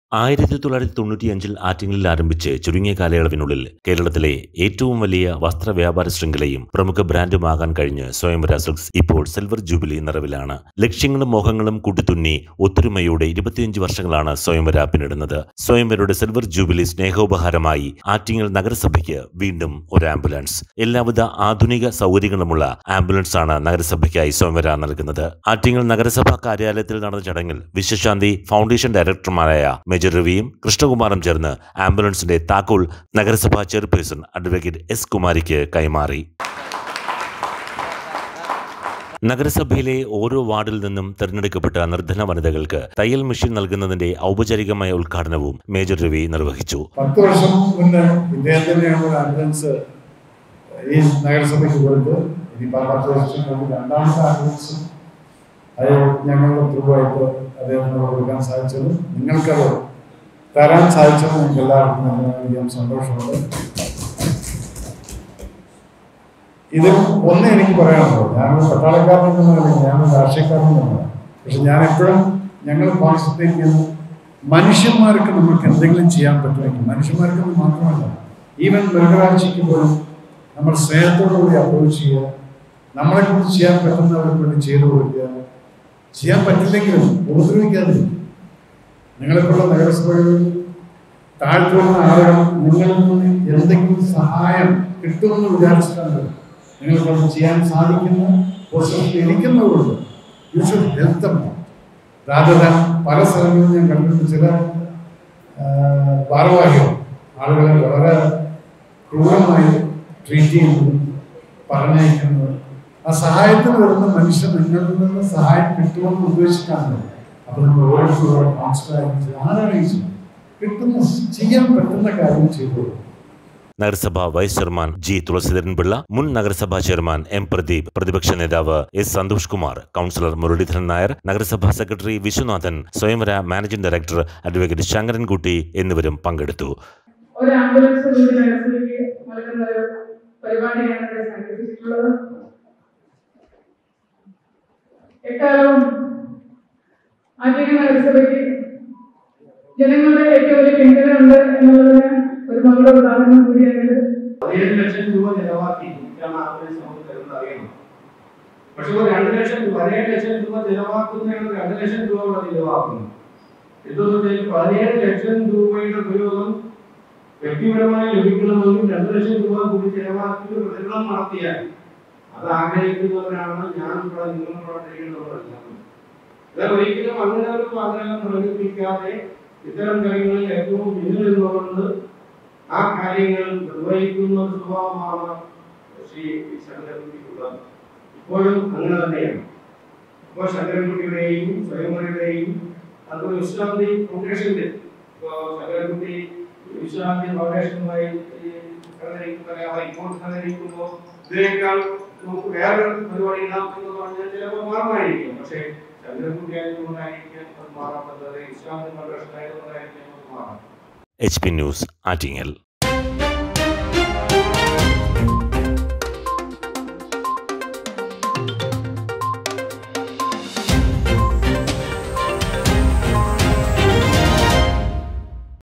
ആയിരത്തി തൊള്ളായിരത്തി തൊണ്ണൂറ്റിയഞ്ചിൽ ആറ്റിങ്ങലിൽ ആരംഭിച്ച് ചുരുങ്ങിയ കാലയളവിനുള്ളിൽ കേരളത്തിലെ ഏറ്റവും വലിയ വസ്ത്രവ്യാപാര ശൃംഖലയും പ്രമുഖ ബ്രാൻഡുമാകാൻ കഴിഞ്ഞ് സ്വയംവര സിൽക്സ് ഇപ്പോൾ സിൽവർ ജൂബിലി നിറവിലാണ് ലക്ഷ്യങ്ങളും മോഹങ്ങളും കൂട്ടിത്തുന്നി ഒത്തൊരുമയോടെ ഇരുപത്തിയഞ്ച് വർഷങ്ങളാണ് സ്വയംവര പിന്നിടുന്നത് സ്വയംവരയുടെ സിൽവർ ജൂബിലി സ്നേഹോപഹാരമായി ആറ്റിങ്ങൽ നഗരസഭയ്ക്ക് വീണ്ടും ഒരു ആംബുലൻസ് എല്ലാവിധ ആധുനിക സൗകര്യങ്ങളുമുള്ള ആംബുലൻസ് ആണ് നഗരസഭയ്ക്കായി സ്വയംവര നൽകുന്നത് ആറ്റിങ്ങൽ നഗരസഭാ കാര്യാലയത്തിൽ നടന്ന ചടങ്ങിൽ വിശ്വശാന്തി ഫൗണ്ടേഷൻ ഡയറക്ടർമാരായ മേജർ രവിയും കൃഷ്ണകുമാറും ചേർന്ന് ആംബുലൻസിന്റെ താക്കോൽ നഗരസഭാ ചെയർപേഴ്സൺ അഡ്വക്കേറ്റ് എസ് കുമാരിക്ക് കൈമാറി നഗരസഭയിലെ ഓരോ വാർഡിൽ നിന്നും തെരഞ്ഞെടുക്കപ്പെട്ട നിർധന വനിതകൾക്ക് തയ്യൽ മെഷീൻ നൽകുന്നതിന്റെ ഔപചാരികമായ ഉദ്ഘാടനവും മേജർ രവി നിർവഹിച്ചു പത്ത് വർഷം മുന്നേ ഇദ്ദേഹത്തിനെയാണ് ഒരു ആംബുലൻസ് ഈ നഗരസഭയ്ക്ക് കൊടുത്ത് ഇനിയിപ്പോൾ ആ പത്ത് വർഷം കൊണ്ട് രണ്ടാമത്തെ ആംബുലൻസ് അത് ഞങ്ങളുടെ ത്രൂവായിട്ട് അദ്ദേഹത്തിന് കൊടുക്കാൻ സാധിച്ചത് നിങ്ങൾക്കത് തരാൻ സാധിച്ചത് നിങ്ങൾക്ക് എല്ലാവർക്കും വളരെയധികം സന്തോഷമുണ്ട് ഇതിൽ ഒന്ന് എനിക്ക് പറയാനുള്ളൂ ഞാനൊരു പട്ടാളക്കാരനൊന്നുമല്ല ഞാനൊരു രാഷ്ട്രീയക്കാരനൊന്നുമല്ല പക്ഷെ ഞാൻ എപ്പോഴും ഞങ്ങൾ കോൺസെൻട്രേറ്റ് ചെയ്യുന്നത് മനുഷ്യന്മാർക്ക് നമുക്ക് എന്തെങ്കിലും ചെയ്യാൻ പറ്റുമെങ്കിൽ മനുഷ്യന്മാർക്ക് മാത്രമല്ല ഈവൻ മൃഗരാശിക്ക് പോലും നമ്മൾ സ്നേഹത്തോടുകൂടി അപ്രോച്ച് ചെയ്യുക നമ്മളെ കൊണ്ട് ചെയ്യാൻ പറ്റുന്നവർക്ക് വേണ്ടി ചെയ്തു കൊടുക്കുക ചെയ്യാൻ പറ്റില്ലെങ്കിലും ഉപദ്രവിക്കാതെ നിങ്ങളെപ്പോലുള്ള നഗരസഭകളിൽ താഴ്ത്തു വരുന്ന ആളുകൾ നിങ്ങളിൽ നിന്ന് എന്തെങ്കിലും സഹായം കിട്ടുമെന്ന് വിചാരിച്ചിട്ടാണ് നിങ്ങൾക്കത് ചെയ്യാൻ സാധിക്കുന്ന പൊസിഷനിൽ ഇരിക്കുന്നതുകൊണ്ട് യു ഷുഡ് ഹെൽപ്പ് ദം രാധതാൻ പല സ്ഥലങ്ങളിലും ഞാൻ കണ്ടിട്ടുണ്ട് ചില ഭാരവാഹികൾ ആളുകളെ വളരെ ക്രൂരമായി ട്രീറ്റ് ചെയ്യുന്നത് പറഞ്ഞയക്കുന്നത് ആ സഹായത്തിന് വരുന്ന മനുഷ്യൻ നിങ്ങളിൽ നിന്ന് സഹായം കിട്ടുമെന്ന് ഉദ്ദേശിച്ചിട്ടാണ് അപ്പൊ നമ്മൾ ഓരോരുത്തരോട് കോൺസെൻട്രേറ്റ് ആരാണ് ഈ ചെയ്യുന്നത്? കിട്ടുന്ന ചെയ്യാൻ പറ്റുന്ന കാര്യം ചെയ്തു കൊടുക്കും നഗരസഭാ vice chairman G Thulaseedharan Pillai മുൻ നഗരസഭാ ചെയർമാൻ എം പ്രദീപ് പ്രതിപക്ഷ നേതാവ് എസ് സന്തോഷ് കുമാർ കൗൺസിലർ മുരളീധരൻ നായർ നഗരസഭാ സെക്രട്ടറി വിശ്വനാഥൻ സ്വയംവര മാനേജിംഗ് ഡയറക്ടർ അഡ്വക്കേറ്റ് ശങ്കരൻകുട്ടി എന്നിവരും പങ്കെടുത്തു ഒരു ആംബുലൻസ് കൂടി നഗരസഭയ്ക്ക് നൽകുന്ന ഒരു പരിപാടിയാണ് ഇവിടെ സംഘടിപ്പിച്ചിട്ടുള്ളത് എക്കാലവും ആറ്റിങ്ങൽ നഗരസഭയ്ക്ക് ജനങ്ങളുടെ ഏറ്റവും വലിയ പിന്തുണ ഉണ്ട് എന്നുള്ളതിന് ഒരു നല്ല ഉദാഹരണം കൂടിയാണിത് പതിനേഴ് ലക്ഷം രൂപ ചെലവാക്കി ഇതാണ് ആംബുലൻസ് നമുക്ക് തരുന്നത് അറിയണം പക്ഷെ ഒരു രണ്ട് ലക്ഷം പതിനേഴ് ലക്ഷം രൂപ ചെലവാക്കുന്നതിന് രണ്ട് ലക്ഷം രൂപ കൂടെ ചെലവാക്കുന്നു എന്തെന്ന് വെച്ചാൽ പതിനേഴ് ലക്ഷം രൂപയുടെ ഉപയോഗം വ്യക്തിപരമായി ലഭിക്കണമെങ്കിൽ രണ്ട് ലക്ഷം രൂപ കൂടി ചെലവാക്കി ഒരു പ്രചരണം നടത്തിയാൽ അത് ആഗ്രഹിക്കുന്നവരാണ് ഞാൻ ഇവിടെ നിങ്ങളോട് ചെയ്യുന്നവരല്ല എന്നാൽ ഒരിക്കലും അങ്ങനെ ഒരു ആഗ്രഹം പ്രകടിപ്പിക്കാതെ ഇത്തരം കാര്യങ്ങളിൽ ഏറ്റവും പിന്നിൽ നിന്നുകൊണ്ട് ആ കാര്യങ്ങൾ നിർവഹിക്കുന്ന ഒരു സ്വഭാവമാണ് ശ്രീ ശങ്കരൻകുട്ടിക്കുള്ളത് ഇപ്പോഴും അങ്ങനെ തന്നെയാണ് ഇപ്പോൾ ശങ്കരൻകുട്ടിയുടെയും സ്വയംവരയുടെയും അതുപോലെ വിശ്രാന്തി ഫൗണ്ടേഷന്റെ ഇപ്പോൾ ശങ്കരൻകുട്ടി വിശ്രാന്തി ഫൗണ്ടേഷനുമായി ഈ സഹകരിക്കുന്ന ഇപ്പോൾ സഹകരിക്കുമ്പോൾ ഇതിനേക്കാൾ നമുക്ക് വേറെ പരിപാടി ഇടാം എന്ന് പറഞ്ഞാൽ ചിലപ്പോൾ മാറുമായിരിക്കും പക്ഷേ ശങ്കരൻകുട്ടി ആയതുകൊണ്ടായിരിക്കും അത് മാറാൻ പറ്റാതെ വിശ്രാന്തി ഫൗണ്ടേഷൻ ആയതുകൊണ്ടായിരിക്കും അത് മാറാം എച്ച് പി ന്യൂസ് ആറ്റിങ്ങൽ